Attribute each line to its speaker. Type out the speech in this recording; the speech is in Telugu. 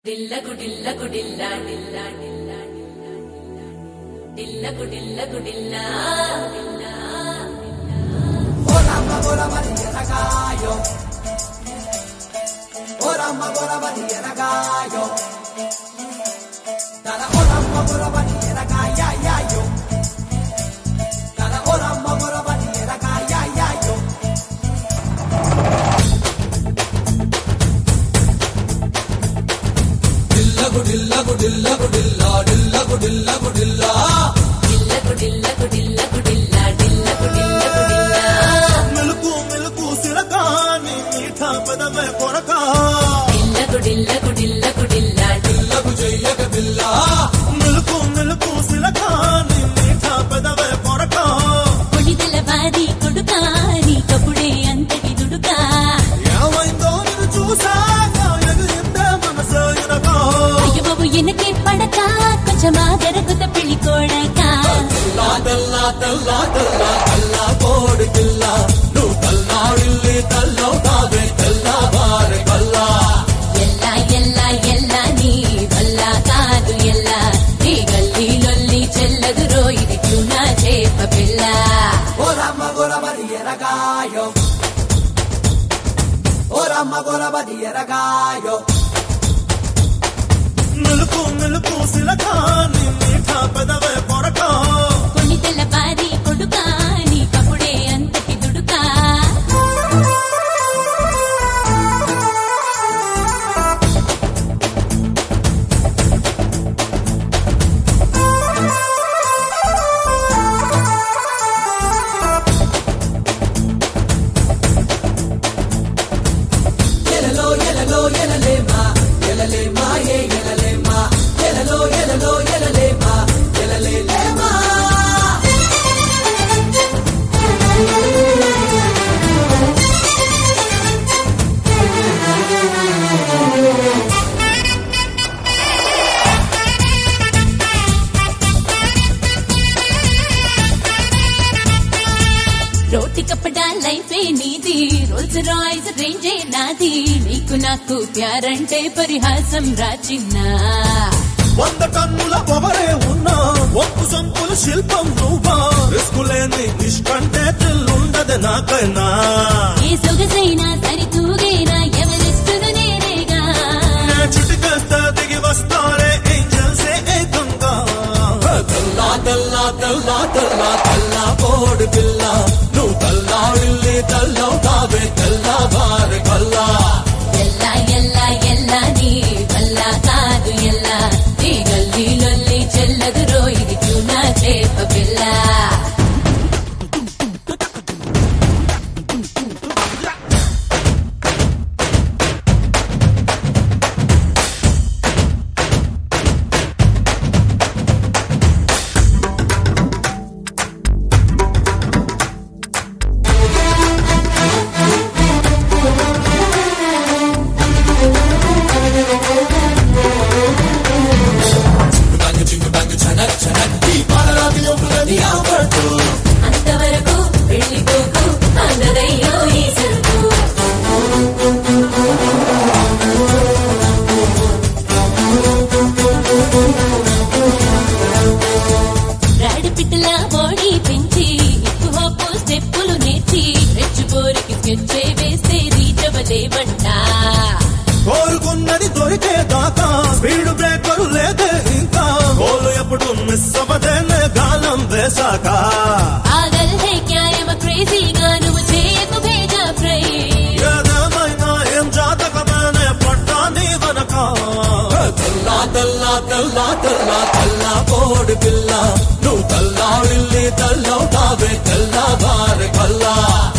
Speaker 1: డిల్లకు డిల్లకు డిల్లా డిల్లా డిల్లా డిల్లకు డిల్లకు డిల్లా డిల్లా డిల్లకు డిల్లకు డిల్లకు డిల్లా డిల్లకు డిల్లకు డిల్లా
Speaker 2: మెలుకు మెలుకు సిరకాని మీఠా పెదవే కొరకా
Speaker 1: డిల్లకు డిల్లకు డిల్లకు డిల్లా
Speaker 2: పిల్లకు చెయ్యక పిల్ల మెలుకు మెలుకు సిరకాని మీఠా పెదవే కొరకా
Speaker 3: కొడిదల బాది కొడుకా నీకప్పుడే అంతటి దుడుకా
Speaker 2: ఏమైందో నిన్ను చూసాక ఎగిరిందే మనసు ఎనకా
Speaker 3: అయ్య బాబు ఎనకే పడక కొంచెం ఆదరకుత పెళ్లి కోడక
Speaker 2: తెల్లా తెల్లా తెల్లా తెల్లా తెల్లా కోడి పిల్ల నువ్వు తల్లాడిల్లి తల్లో కావే తెల్లా బారె కల్లా
Speaker 3: ఎల్లా ఎల్లా ఎల్లా నీ వల్ల కాదు ఎల్లా నీ గల్లీ లొల్లి చెల్లదు రోయిది క్యూనా చేప పిల్ల
Speaker 4: ఓరమ్మ గొరబది ఎరగాయో ఓరమ్మ గొరబది ఎరగాయో
Speaker 2: మెలుకు మెలుకు సిరకాని మీఠా పెదవే కొరకా
Speaker 3: కొడిదల బాది కొడుకా నీకప్పుడే అంతటి దుడుకా
Speaker 4: ఎలలో ఎలలో ఎలలేమా ఎలలేమా ఏ ఎలలేమా ఎలలో ఎలలో ఎలలేమా ఎలలేమా
Speaker 3: రోటి కప్పడా లైఫే నీది రోల్స్ రాయ్స్ రేంజే నాది నీకు నాకు ప్యారంటే పరిహాసం రాచిన్నా
Speaker 2: వంద టన్నుల పొగరే ఉన్నా ఒప్పు సంపుల శిల్పం నువ్వా రిస్కు లేని నిష్కంటే తెల్లుండదు నాకైనా
Speaker 3: ఏ సొగసైనా సరితూగైనా ఎవరిస్తును నేనేగా
Speaker 2: నే చిటికేస్తే దిగి వస్తారే ఏంజల్సే ఏకంగా తెల్లా తెల్లా తెల్లా తెల్లా తెల్లా కోడి పిల్ల నువ్వు తల్లాడిల్లి తెల్లవు కావే తెల్లా బారి కల్లా
Speaker 3: ఎల్లా ఎల్లా ఎల్లా నీ వల్ల కాదు ఎల్లా నీ గల్లీ లొల్లి చెల్లదు రోయిది క్యూనా చేప పిల్ల అంతవరకు వెళ్ళిపోకు అందరయ్యో ఈ సరుకు రాడి పిట్టల బాడీ పెంచి హిప్ హాప్ స్టెప్పులు నేర్చి రెచ్చిపోరికి స్కెచ్చే వేస్తే రీచవలేవంట
Speaker 2: కోరుకున్నది దొరికే దాకా స్పీడ్ బ్రేకర్ లేదే ఇంకా గోలు ఎప్పుడు మిస్ అవ్వదేనే గాలం వేశాక
Speaker 3: పాగల్ హే క్యా ఎమ క్రేజీగా నువ్వు చేయకు భేజా ఫ్రై
Speaker 2: ఏదేమైనా ఏం జాతకమేనే పడ్డా నీ వెనక తెల్లా తెల్లా తెల్లా తెల్లా తెల్లా కోడి పిల్ల నువ్వు తల్లాడిల్లి తల్లవు కావే తెల్లా బారి కల్లా